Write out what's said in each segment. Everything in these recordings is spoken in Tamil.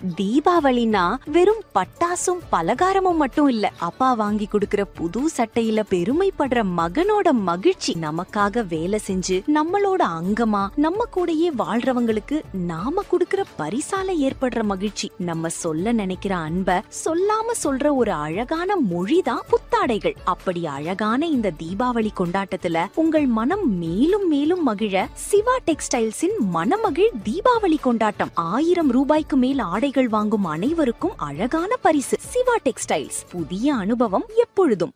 தீபாவளினா வெறும் பட்டாசும் பலகாரமும் மட்டும் இல்ல அப்பா வாங்கி கொடுக்கிற புது சட்டையில பெருமைப்படுற மகனோட மகிழ்ச்சி நமக்காக வேலை செஞ்சு நம்மளோட அங்கமா நம்ம கூடயே வாழ்றவங்களுக்கு நாம கொடுக்கிற பரிசால ஏற்படுற மகிழ்ச்சி நம்ம சொல்ல நினைக்கிற அன்ப சொல்லாம சொல்ற ஒரு அழகான மொழிதான் புத்தாடைகள் அப்படி அழகான இந்த தீபாவளி கொண்டாட்டத்துல உங்கள் மனம் மேலும் மேலும் மகிழ சிவா டெக்ஸ்டைல்ஸின் மனமகிழ் தீபாவளி கொண்டாட்டம் ஆயிரம் ரூபாய்க்கு மேல் ஆடைகள் வாங்கும் அனைவருக்கும் அழகான பரிசு சிவா டெக்ஸ்டைல்ஸ் புதிய அனுபவம் எப்பொழுதும்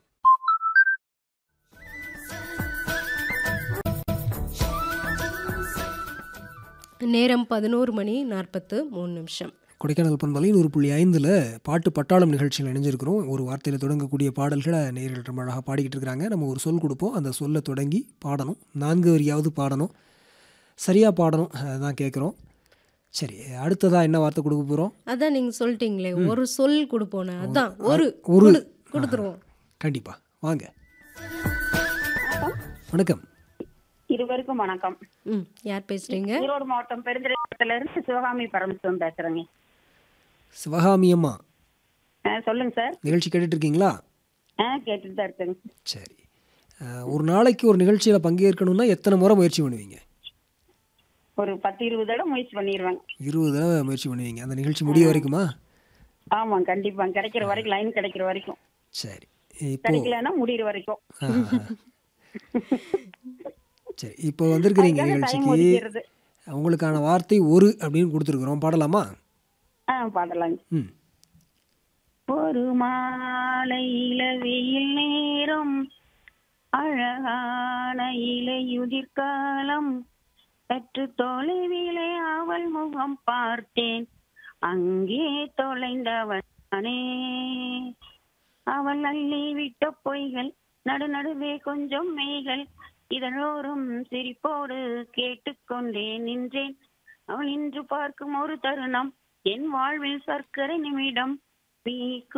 நேரம் பதினோரு மணி நாற்பத்து மூணு நிமிஷம் கொடைக்கானல் பண்பலை நூறு புள்ளி ஐந்தில் பாட்டு பட்டாளம் நிகழ்ச்சியில் இணைஞ்சிருக்கிறோம் ஒரு வார்த்தையில் தொடங்கக்கூடிய பாடல்களை நேர்கள் ரொம்ப அழகாக பாடிக்கிட்டு இருக்கிறாங்க நம்ம ஒரு சொல் கொடுப்போம் அந்த சொல்லை தொடங்கி பாடணும் நான்கு வரியாவது பாடணும் சரியாக பாடணும் அதான் கேட்குறோம் சரி அடுத்ததாக என்ன வார்த்தை கொடுக்க போகிறோம் அதான் நீங்க சொல்லிட்டீங்களே ஒரு சொல் கொடுப்போனே அதான் ஒரு ஒரு குடு, கொடுத்துருவோம் கண்டிப்பாக வாங்க வணக்கம் இருவருக்கும் வணக்கம் ம் யார் பேசுறீங்க ஈரோடு மாவட்டம் பெருந்துறைப்பட்டில இருந்து சிவகாமி பரமசிவம் பேசுறேங்க சிவகாமி அம்மா ஆ, சொல்லுங்க சார் நிகழ்ச்சி கேட்டுட்டு இருக்கீங்களா ஆ கேட்டுட்டு தான் இருக்கேங்க சரி அஹ், ஒரு நாளைக்கு ஒரு நிகழ்ச்சியில் பங்கேற்கணும்னா எத்தனை முறை முயற்சி பண்ணுவீங்க ஒரு பத்து இருபது தடவை முயற்சி பண்ணிடுவேங்க இருபது தடவை முயற்சி பண்ணுவீங்க அந்த நிகழ்ச்சி முடிய வரைக்குமா ஆமா கண்டிப்பா கிடைக்கிற வரைக்கும் லைன் கிடைக்கிற வரைக்கும் சரி இப்போ கிடைக்கலன்னா முடியிற வரைக்கும் ஆ, ஆ. சரி இப்போ வந்திருக்கிறீங்க அதுக்காக time நிகழ்ச்சிக்கு ஒதுக்கிறது. உங்களுக்கான வார்த்தை ஒரு அப்படின்னு கொடுத்துருக்குறோம் பாடலாமா ஆ பாடலாங்க ம் ஒரு மாலையில வெயில் நேரம் அழகான இலையுதிர்காலம் சற்று தொலைவிலே அவள் முகம் பார்த்தேன் அங்கே தொலைந்தவனே அவள் அள்ளி விட்ட பொய்கள் நடு நடுவே கொஞ்சம் மெய்கள் இதழோறும் சிரிப்போடு கேட்டுக்கொண்டே நின்றேன் அவள் இன்று பார்க்கும் ஒரு தருணம் என் வாழ்வில் சர்க்கரை நிமிடம் நீ